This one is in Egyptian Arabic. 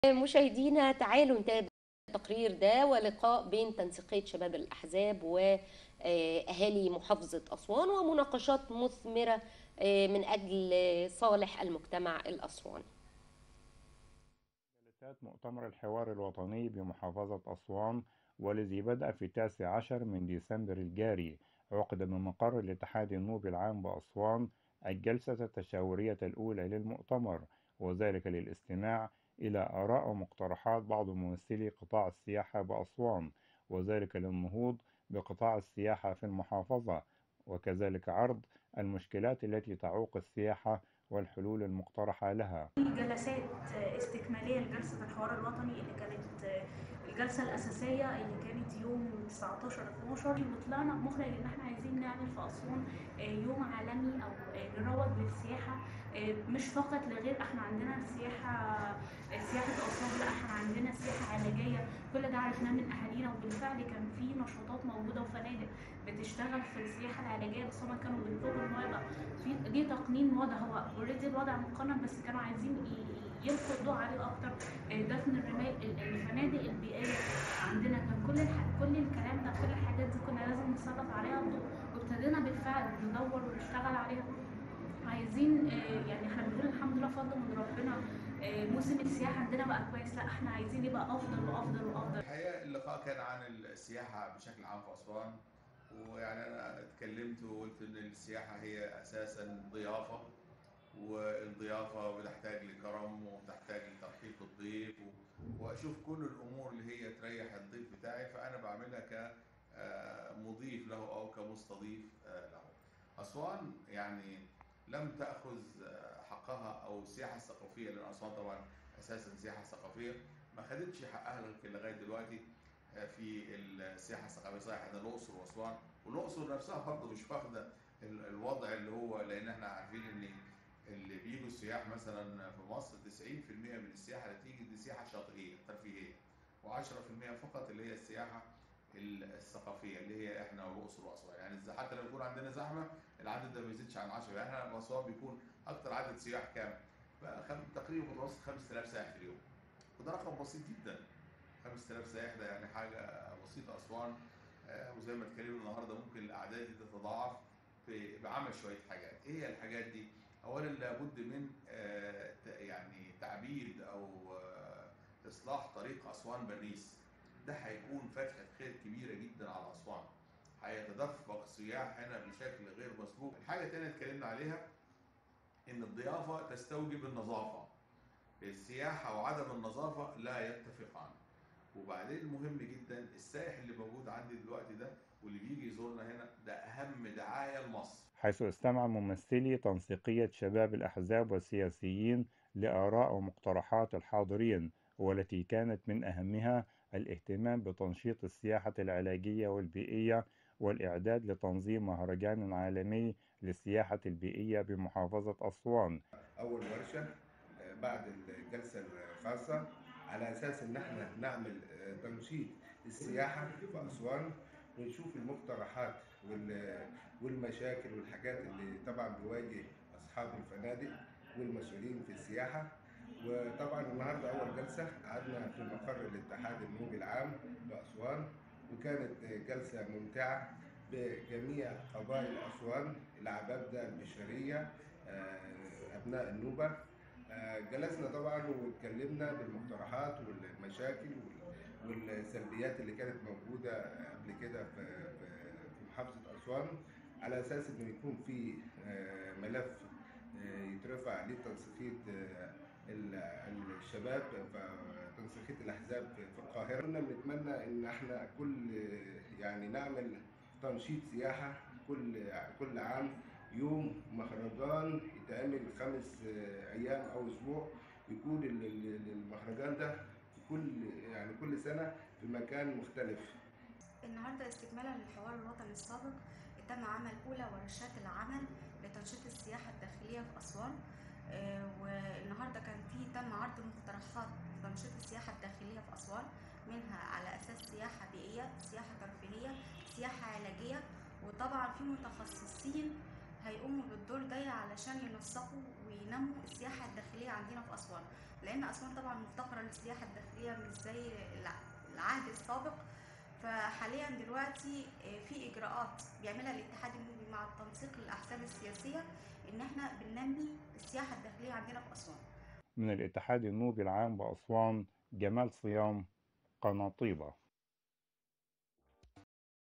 مشاهدينا تعالوا نتابع التقرير ده ولقاء بين تنسيقية شباب الأحزاب وأهالي محافظة أسوان ومناقشات مثمرة من أجل صالح المجتمع الأسواني جلسات مؤتمر الحوار الوطني بمحافظة أسوان والذي بدأ في التاسع عشر من ديسمبر الجاري عقد بمقر الاتحاد النوبي العام بأسوان الجلسة التشاورية الأولى للمؤتمر وذلك للاستماع إلى آراء ومقترحات بعض ممثلي قطاع السياحة بأسوان وذلك للنهوض بقطاع السياحة في المحافظة وكذلك عرض المشكلات التي تعوق السياحة والحلول المقترحة لها جلسات استكمالية لجلسة الحوار الوطني اللي كانت الجلسة الأساسية اللي كانت يوم 19 12 وطلعنا بمخرج إن إحنا عايزين نعمل في أسوان يوم عالمي أو نروج للسياحة مش فقط لغير إحنا عندنا السياحة سياحة أسوان لا إحنا عندنا سياحة علاجية كل ده عرفناه من أهالينا وبالفعل كان في نشاطات موجودة وفنادق بتشتغل في السياحة العلاجية بس هما كانوا بيطلبوا إن هو يبقى في دي تقنين وضع هو اوريدي الوضع مقنن بس كانوا عايزين يلقوا الضوء عليه اكتر دفن الرمال الفنادق البيئيه عندنا كان كل الح... كل الكلام ده كل الحاجات دي كنا لازم نسلط عليها الضوء وابتدينا بالفعل ندور ونشتغل عليها عايزين يعني احنا بنقول الحمد لله فضل من ربنا موسم السياحه عندنا بقى كويس لا احنا عايزين يبقى افضل وافضل وافضل الحقيقه اللقاء كان عن السياحه بشكل عام في اسوان ويعني انا اتكلمت وقلت ان السياحه هي اساسا ضيافه والضيافه بتحتاج لكرم وبتحتاج لترحيب الضيف واشوف كل الامور اللي هي تريح الضيف بتاعي فانا بعملها كمضيف له او كمستضيف له. اسوان يعني لم تاخذ حقها او السياحه الثقافيه لان اسوان طبعا اساسا سياحه ثقافيه ما خدتش حقها لغايه دلوقتي في السياحه الثقافيه صحيح احنا الاقصر واسوان والاقصر نفسها برضه مش واخده الوضع اللي هو لان احنا عارفين ان اللي بيجوا السياح مثلا في مصر 90% من السياحه اللي تيجي دي سياحه شاطئيه ترفيهيه و10% فقط اللي هي السياحه الثقافيه اللي هي احنا والاقصر واسوان يعني حتى لو يكون عندنا زحمه العدد ده ما يزيدش عن 10 يعني احنا في اسوان بيكون اكثر عدد سياح كام؟ تقريبا متوسط 5000 سائح في اليوم وده رقم بسيط جدا 5000 سائح ده يعني حاجه بسيطه اسوان وزي ما اتكلمنا النهارده ممكن الاعداد دي تتضاعف بعمل شويه حاجات ايه هي الحاجات دي اولا لابد من يعني تعبيد او اصلاح طريق اسوان باريس ده هيكون فتحه خير كبيره جدا على اسوان هيتدفق السياح هنا بشكل غير مسبوق الحاجه الثانيه اتكلمنا عليها ان الضيافه تستوجب النظافه السياحه وعدم النظافه لا يتفقان وبعدين مهم جدا السائح اللي موجود عندي دلوقتي ده واللي بيجي يزورنا هنا ده اهم دعايه لمصر حيث استمع ممثلي تنسيقية شباب الأحزاب والسياسيين لآراء ومقترحات الحاضرين والتي كانت من أهمها الاهتمام بتنشيط السياحة العلاجية والبيئية والإعداد لتنظيم مهرجان عالمي للسياحة البيئية بمحافظة أسوان أول ورشة بعد الجلسة الخاصة على اساس ان احنا نعمل تنشيط السياحه في اسوان ونشوف المقترحات والمشاكل والحاجات اللي طبعا بيواجه اصحاب الفنادق والمسؤولين في السياحه وطبعا النهارده اول جلسه قعدنا في مقر الاتحاد النوبي العام باسوان وكانت جلسه ممتعه بجميع قبائل اسوان العبابده البشريه ابناء النوبه جلسنا طبعا واتكلمنا بالمقترحات والمشاكل والسلبيات اللي كانت موجوده قبل كده في في محافظه اسوان على اساس انه يكون في ملف يترفع لتنسيقيه الشباب تنسيقيه الاحزاب في القاهره كنا بنتمنى ان احنا كل يعني نعمل تنشيط سياحه كل كل عام يوم مهرجان يتعمل خمس ايام او اسبوع يكون المهرجان ده كل يعني كل سنه في مكان مختلف النهارده استكمالا للحوار الوطني السابق تم عمل اولى ورشات العمل لتنشيط السياحه الداخليه في اسوان والنهارده كان في تم عرض مقترحات لتنشيط السياحه الداخليه في اسوان منها على اساس سياحه بيئيه سياحه ترفيهيه سياحه علاجيه وطبعا في متخصصين هيقوموا بالدور ده علشان ينسقوا وينموا السياحة الداخلية عندنا في أسوان لان اسوان طبعا مفتقره للسياحه الداخليه مش زي الع- العهد السابق فحاليا دلوقتي آه، في اجراءات بيعملها الاتحاد النوبي مع التنسيق للاحزاب السياسيه ان احنا بننمي السياحه الداخليه عندنا في اسوان من الاتحاد النوبي العام بأسوان جمال صيام قناطيبة